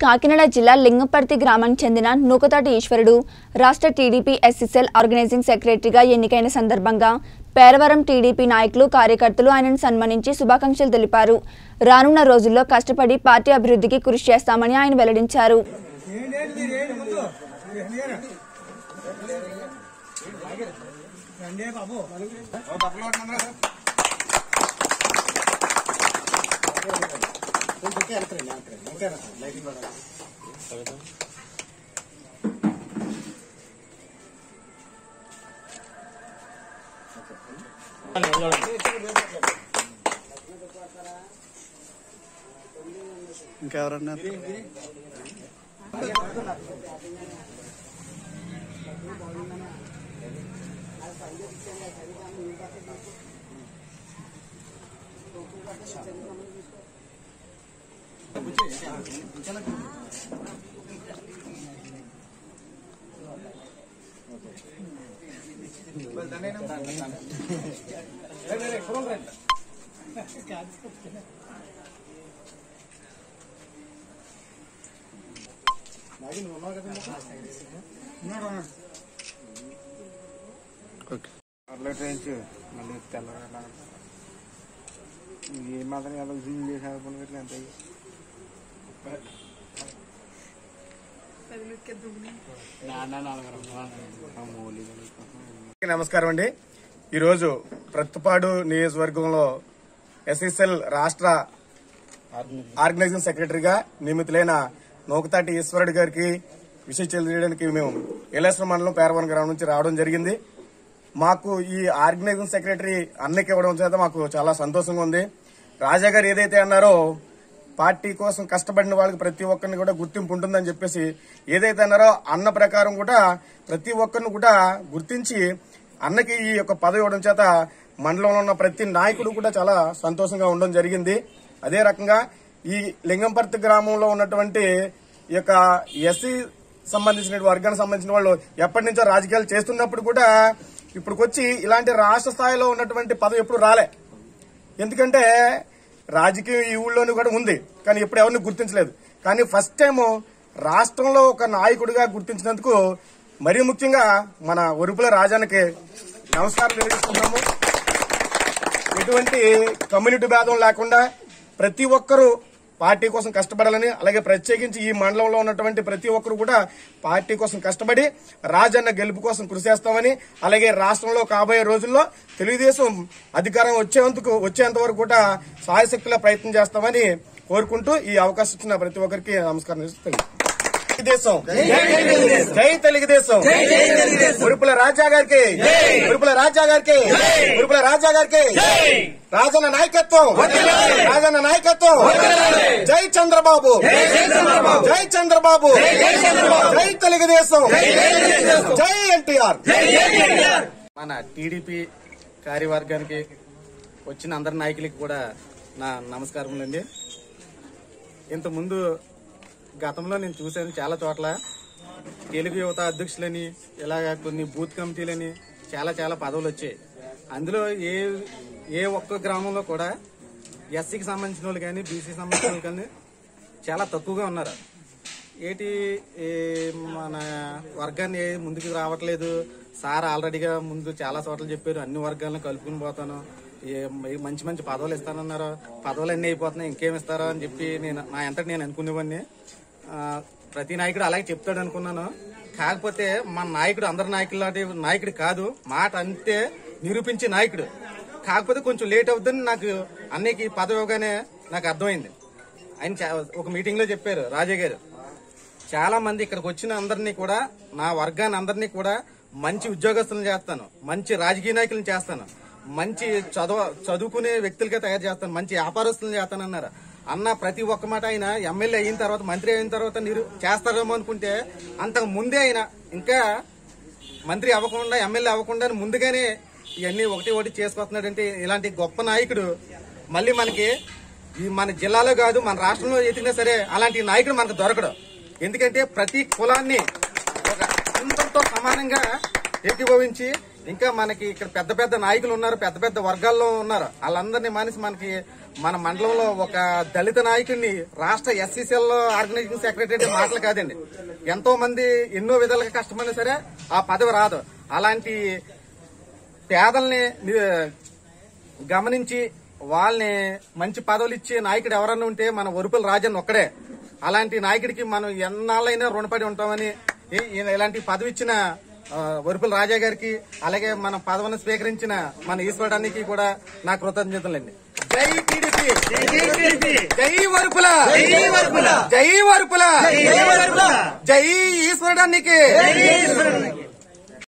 కాకినాడ జిల్లా లింగంపర్తి గ్రామానికి చెందిన నూకతాటి ఈశ్వరుడు రాష్ట్ర టీడీపీ ఎస్ఎస్ఎల్ ఆర్గనైజింగ్ సెక్రటరీగా ఎన్నికైన సందర్భంగా పేరవరం టీడీపీ నాయకులు కార్యకర్తలు ఆయనను సన్మానించి శుభాకాంక్షలు తెలిపారు రానున్న రోజుల్లో కష్టపడి పార్టీ అభివృద్ధికి కృషి చేస్తామని ఆయన వెల్లడించారు ఇంకెవరన్నా ఓకే అట్లా ట్రైన్స్ మళ్ళీ తెల్లగా ఏ మాత్రం ఎలా జూమ్ చేసి అనుకున్నట్లు ఎంత నమస్కారం అండి ఈరోజు ప్రత్తుపాడు నియోజకవర్గంలో ఎస్ఎస్ఎల్ రాష్ట్ర ఆర్గనైజింగ్ సెక్రటరీగా నియమితులైన నూకతాటి ఈశ్వరుడు గారికి విషయం తెలియడానికి మేము ఎల్ఎస్ఎం మండలం పేరవరం గ్రామం నుంచి రావడం జరిగింది మాకు ఈ ఆర్గనైజింగ్ సెక్రటరీ అన్నకి ఇవ్వడం చేత మాకు చాలా సంతోషంగా ఉంది రాజా గారు ఏదైతే అన్నారో పార్టీ కోసం కష్టపడిన వాళ్ళకి ప్రతి ఒక్కరిని కూడా గుర్తింపు ఉంటుందని చెప్పేసి ఏదైతే అన్నారో అన్న ప్రకారం కూడా ప్రతి ఒక్కరిని కూడా గుర్తించి అన్నకి ఈ యొక్క పదవి ఇవ్వడం చేత మండలంలో ఉన్న ప్రతి నాయకుడు కూడా చాలా సంతోషంగా ఉండడం జరిగింది అదే రకంగా ఈ లింగంపర్తి గ్రామంలో ఉన్నటువంటి ఈ యొక్క ఎస్సీ సంబంధించిన వర్గానికి సంబంధించిన వాళ్ళు ఎప్పటి నుంచో రాజకీయాలు చేస్తున్నప్పుడు కూడా ఇప్పుడుకొచ్చి ఇలాంటి రాష్ట్ర స్థాయిలో ఉన్నటువంటి పదవి ఎప్పుడు రాలే ఎందుకంటే రాజకీయం ఈ ఊళ్ళోనూ కూడా ఉంది కానీ ఎప్పుడు ఎవరిని గుర్తించలేదు కానీ ఫస్ట్ టైం రాష్ట్రంలో ఒక నాయకుడిగా గుర్తించినందుకు మరీ ముఖ్యంగా మన ఒరుపుల రాజానికి నమస్కారం తెలియజేస్తున్నాము ఎటువంటి కమ్యూనిటీ భేదం లేకుండా ప్రతి ఒక్కరూ పార్టీ కోసం కష్టపడాలని అలాగే ప్రత్యేకించి ఈ మండలంలో ఉన్నటువంటి ప్రతి ఒక్కరు కూడా పార్టీ కోసం కష్టపడి రాజన్న గెలుపు కోసం కృషి చేస్తామని అలాగే రాష్ట్రంలో కాబోయే రోజుల్లో తెలుగుదేశం అధికారం వచ్చేందుకు వచ్చేంత వరకు కూడా సాయశక్తుల ప్రయత్నం చేస్తామని కోరుకుంటూ ఈ అవకాశం ఇచ్చిన ప్రతి ఒక్కరికి నమస్కారం చేస్తున్నాను. తెలుగుదేశం జై తెలుగుదేశం ఉరుపుల రాజా గారికి ఉరుపుల రాజా గారికి ఉరుపుల రాజా గారికి రాజన్న నాయకత్వం రాజన్న నాయకత్వం జై చంద్రబాబు జై చంద్రబాబు జై తెలుగుదేశం జై ఎన్టీఆర్ మన టీడీపీ కార్యవర్గానికి వచ్చిన అందరి నాయకులకి కూడా నా నమస్కారములండి ఇంతకుముందు గతంలో నేను చూశాను చాలా చోట్ల తెలుగు యువత అధ్యక్షులని ఇలాగ కొన్ని బూత్ కమిటీలని చాలా చాలా పదవులు వచ్చాయి అందులో ఏ ఏ ఒక్క గ్రామంలో కూడా ఎస్సీకి సంబంధించిన వాళ్ళు కానీ బీసీకి సంబంధించిన వాళ్ళు కానీ చాలా తక్కువగా ఉన్నారు ఏంటి ఈ మన వర్గాన్ని ఏ ముందుకు రావట్లేదు సార్ ఆల్రెడీగా ముందు చాలా చోట్ల చెప్పారు అన్ని వర్గాలను కలుపుకుని పోతాను ఏ- ఏ మంచి మంచి పదవులు ఇస్తానన్నారు పదవులు అన్ని అయిపోతున్నాయి ఇంకేం ఇస్తారో అని చెప్పి నేను నా ఎంతటి నేను అనుకునేవాడిని ఆ, ప్రతి నాయకుడు అలాగే చెప్తాడు అనుకున్నాను కాకపోతే మన నాయకుడు అందరి నాయకులు లాంటి నాయకుడు కాదు మాట అంతే నిరూపించే నాయకుడు కాకపోతే కొంచెం లేట్ అవుతుందని నాకు అన్నయ్యకి పదవి ఇవ్వగానే నాకు అర్థమైంది ఆయన చా- ఒక మీటింగ్ లో చెప్పారు రాజా గారు చాలా మంది ఇక్కడికి వచ్చిన అందరినీ కూడా నా వర్గాన్ని అందరినీ కూడా మంచి ఉద్యోగస్తులను చేస్తాను మంచి రాజకీయ నాయకులను చేస్తాను మంచి చదువు చదువుకునే వ్యక్తులుగా తయారు చేస్తాను మంచి వ్యాపారస్తులను చేస్తాను అన్నారు అన్న ప్రతి ఒక్క మాట ఆయన ఎమ్మెల్యే అయిన తర్వాత మంత్రి అయిన తర్వాత మీరు చేస్తారేమో అనుకుంటే అంతకు ముందే ఆయన ఇంకా మంత్రి అవ్వకుండా ఎమ్మెల్యే అవ్వకుండా ముందుగానే ఇవన్నీ ఒకటి ఒకటి చేసుకొస్తున్నాడంటే ఇలాంటి గొప్ప నాయకుడు మళ్ళీ మనకి ఈ మన జిల్లాలో కాదు మన రాష్ట్రంలో ఎతికినా సరే అలాంటి నాయకుడు మనకు దొరకడు ఎందుకంటే ప్రతి కులాన్ని ఒక అందరితో సమానంగా ఏకీభవించి ఇంకా మనకి ఇక్కడ పెద్ద పెద్ద నాయకులు ఉన్నారు పెద్ద పెద్ద వర్గాల్లో ఉన్నారు వాళ్ళందరినీ మానేసి మనకి మన మండలంలో ఒక దళిత నాయకుడిని రాష్ట్ర ఎస్సీసీఎల్ ఆర్గనైజింగ్ సెక్రటరీ మాటలు కాదండి ఎంతో మంది ఎన్నో విధాలుగా కష్టమైనా సరే ఆ పదవి రాదు అలాంటి పేదల్ని ని- గమనించి వాళ్ళని మంచి పదవులు ఇచ్చే నాయకుడు ఎవరన్నా ఉంటే మన ఒరుపుల రాజన్ ఒక్కడే అలాంటి నాయకుడికి మనం ఎన్నాళ్ళైనా రుణపడి ఉంటామని ఈ- ఈయన ఇలాంటి పదవి ఇచ్చిన ఆ, వరుపుల రాజా గారికి అలాగే మన పదవిని స్వీకరించిన మన ఈశ్వరానికి కూడా నా కృతజ్ఞతలండి జై టీడీపీ జై వరుపుల జై వరుపుల జై వరుపుల జై ఈశ్వరానికి